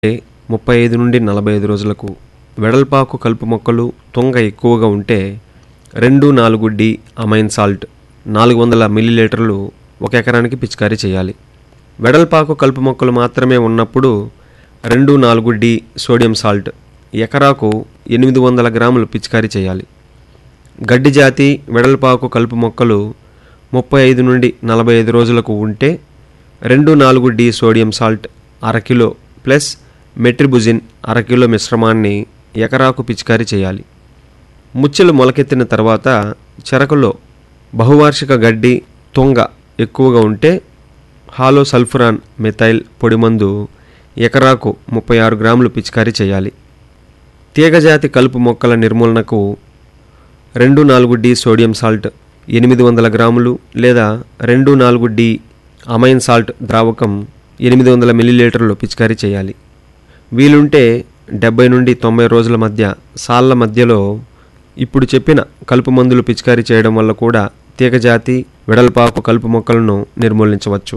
ముప్పై ఐదు నుండి నలభై ఐదు రోజులకు వెడల్పాకు కలుపు మొక్కలు తుంగ ఎక్కువగా ఉంటే రెండు నాలుగు డి అమైన్ సాల్ట్ నాలుగు వందల మిల్లీలీటర్లు ఒక ఎకరానికి పిచికారీ చేయాలి వెడల్పాకు కలుపు మొక్కలు మాత్రమే ఉన్నప్పుడు రెండు నాలుగు డి సోడియం సాల్ట్ ఎకరాకు ఎనిమిది వందల గ్రాములు పిచికారీ చేయాలి గడ్డి జాతి వెడల్పాకు కలుపు మొక్కలు ముప్పై ఐదు నుండి నలభై ఐదు రోజులకు ఉంటే రెండు నాలుగు డి సోడియం సాల్ట్ అరకిలో ప్లస్ మెట్రిబుజిన్ అరకిలో మిశ్రమాన్ని ఎకరాకు పిచికారీ చేయాలి ముచ్చెలు మొలకెత్తిన తర్వాత చెరకులో బహువార్షిక గడ్డి తుంగ ఎక్కువగా ఉంటే హాలో సల్ఫురాన్ మిథైల్ పొడిమందు ఎకరాకు ముప్పై ఆరు గ్రాములు పిచికారీ చేయాలి తీగజాతి కలుపు మొక్కల నిర్మూలనకు రెండు నాలుగు డి సోడియం సాల్ట్ ఎనిమిది వందల గ్రాములు లేదా రెండు నాలుగు డి అమైన్ సాల్ట్ ద్రావకం ఎనిమిది వందల మిల్లీలీటర్లు పిచికారీ చేయాలి వీలుంటే డెబ్బై నుండి తొంభై రోజుల మధ్య సాళ్ళ మధ్యలో ఇప్పుడు చెప్పిన కలుపు మందులు పిచికారీ చేయడం వల్ల కూడా తీగజాతి వెడల్పాకు కలుపు మొక్కలను నిర్మూలించవచ్చు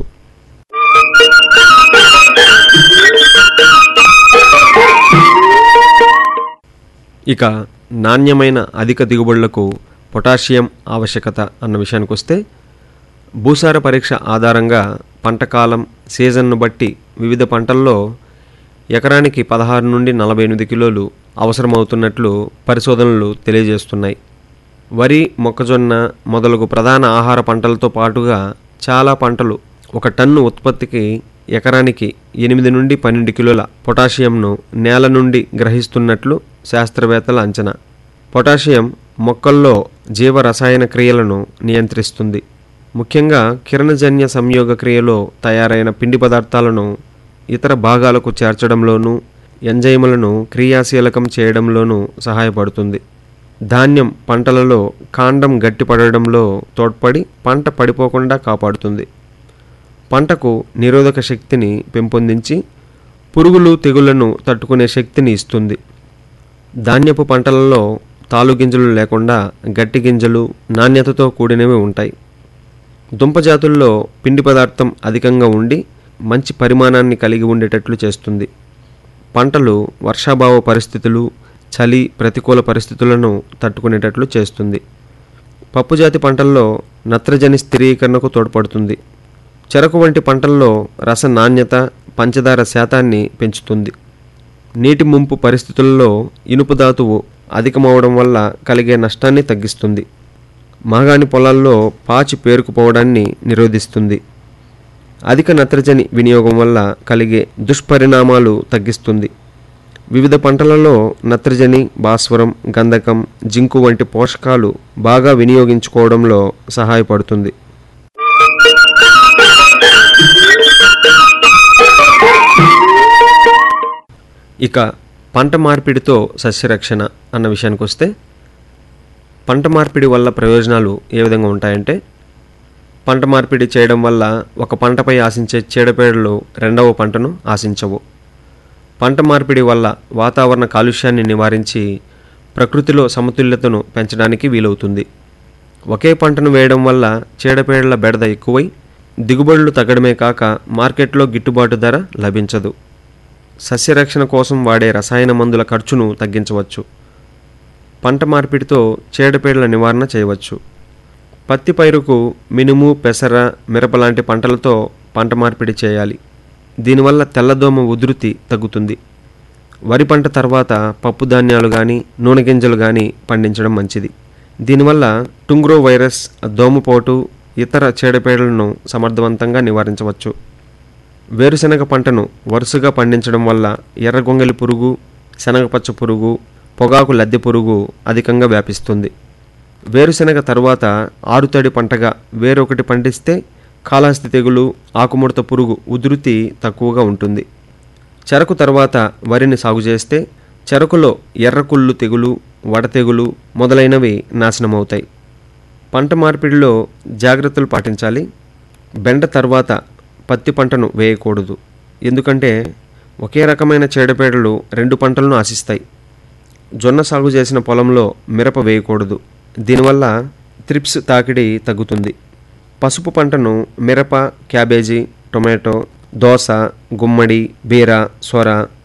ఇక నాణ్యమైన అధిక దిగుబడులకు పొటాషియం ఆవశ్యకత అన్న విషయానికి వస్తే భూసార పరీక్ష ఆధారంగా పంట కాలం సీజన్ను బట్టి వివిధ పంటల్లో ఎకరానికి పదహారు నుండి నలభై ఎనిమిది కిలోలు అవసరమవుతున్నట్లు పరిశోధనలు తెలియజేస్తున్నాయి వరి మొక్కజొన్న మొదలగు ప్రధాన ఆహార పంటలతో పాటుగా చాలా పంటలు ఒక టన్ను ఉత్పత్తికి ఎకరానికి ఎనిమిది నుండి పన్నెండు కిలోల పొటాషియంను నేల నుండి గ్రహిస్తున్నట్లు శాస్త్రవేత్తల అంచనా పొటాషియం మొక్కల్లో జీవ రసాయన క్రియలను నియంత్రిస్తుంది ముఖ్యంగా కిరణజన్య సంయోగ క్రియలో తయారైన పిండి పదార్థాలను ఇతర భాగాలకు చేర్చడంలోనూ ఎంజైములను క్రియాశీలకం చేయడంలోనూ సహాయపడుతుంది ధాన్యం పంటలలో కాండం గట్టిపడడంలో తోడ్పడి పంట పడిపోకుండా కాపాడుతుంది పంటకు నిరోధక శక్తిని పెంపొందించి పురుగులు తెగుళ్లను తట్టుకునే శక్తిని ఇస్తుంది ధాన్యపు పంటలలో తాలుగింజలు లేకుండా గట్టి గింజలు నాణ్యతతో కూడినవి ఉంటాయి దుంపజాతుల్లో పిండి పదార్థం అధికంగా ఉండి మంచి పరిమాణాన్ని కలిగి ఉండేటట్లు చేస్తుంది పంటలు వర్షాభావ పరిస్థితులు చలి ప్రతికూల పరిస్థితులను తట్టుకునేటట్లు చేస్తుంది పప్పుజాతి పంటల్లో నత్రజని స్థిరీకరణకు తోడ్పడుతుంది చెరకు వంటి పంటల్లో రస నాణ్యత పంచదార శాతాన్ని పెంచుతుంది నీటి ముంపు పరిస్థితుల్లో ఇనుపు ధాతువు అధికమవడం వల్ల కలిగే నష్టాన్ని తగ్గిస్తుంది మాగాణి పొలాల్లో పాచి పేరుకుపోవడాన్ని నిరోధిస్తుంది అధిక నత్రజని వినియోగం వల్ల కలిగే దుష్పరిణామాలు తగ్గిస్తుంది వివిధ పంటలలో నత్రజని భాస్వరం గంధకం జింకు వంటి పోషకాలు బాగా వినియోగించుకోవడంలో సహాయపడుతుంది ఇక పంట మార్పిడితో సస్యరక్షణ అన్న విషయానికి వస్తే పంట మార్పిడి వల్ల ప్రయోజనాలు ఏ విధంగా ఉంటాయంటే పంట మార్పిడి చేయడం వల్ల ఒక పంటపై ఆశించే చీడపీడలు రెండవ పంటను ఆశించవు పంట మార్పిడి వల్ల వాతావరణ కాలుష్యాన్ని నివారించి ప్రకృతిలో సమతుల్యతను పెంచడానికి వీలవుతుంది ఒకే పంటను వేయడం వల్ల చీడపీడల బెడద ఎక్కువై దిగుబడులు తగ్గడమే కాక మార్కెట్లో గిట్టుబాటు ధర లభించదు సస్యరక్షణ కోసం వాడే రసాయన మందుల ఖర్చును తగ్గించవచ్చు పంట మార్పిడితో చీడపీడల నివారణ చేయవచ్చు పత్తి పైరుకు మినుము పెసర మిరప లాంటి పంటలతో పంట మార్పిడి చేయాలి దీనివల్ల తెల్లదోమ ఉధృతి తగ్గుతుంది వరి పంట తర్వాత పప్పు ధాన్యాలు కానీ నూనె గింజలు కానీ పండించడం మంచిది దీనివల్ల టుంగ్రో వైరస్ దోమపోటు ఇతర చీడపీడలను సమర్థవంతంగా నివారించవచ్చు వేరుశనగ పంటను వరుసగా పండించడం వల్ల ఎర్రగొంగలి పురుగు శనగపచ్చ పురుగు పొగాకు లద్దె పురుగు అధికంగా వ్యాపిస్తుంది వేరుశనగ తరువాత ఆరుతడి పంటగా వేరొకటి పండిస్తే కాళహస్తి తెగులు ఆకుముడత పురుగు ఉధృతి తక్కువగా ఉంటుంది చెరకు తర్వాత వరిని సాగు చేస్తే చెరకులో ఎర్రకుళ్ళు తెగులు వడతెగులు మొదలైనవి నాశనమవుతాయి పంట మార్పిడిలో జాగ్రత్తలు పాటించాలి బెండ తర్వాత పత్తి పంటను వేయకూడదు ఎందుకంటే ఒకే రకమైన చీడపీడలు రెండు పంటలను ఆశిస్తాయి జొన్న సాగు చేసిన పొలంలో మిరప వేయకూడదు దీనివల్ల త్రిప్స్ తాకిడి తగ్గుతుంది పసుపు పంటను మిరప క్యాబేజీ టొమాటో దోస గుమ్మడి బీర సొర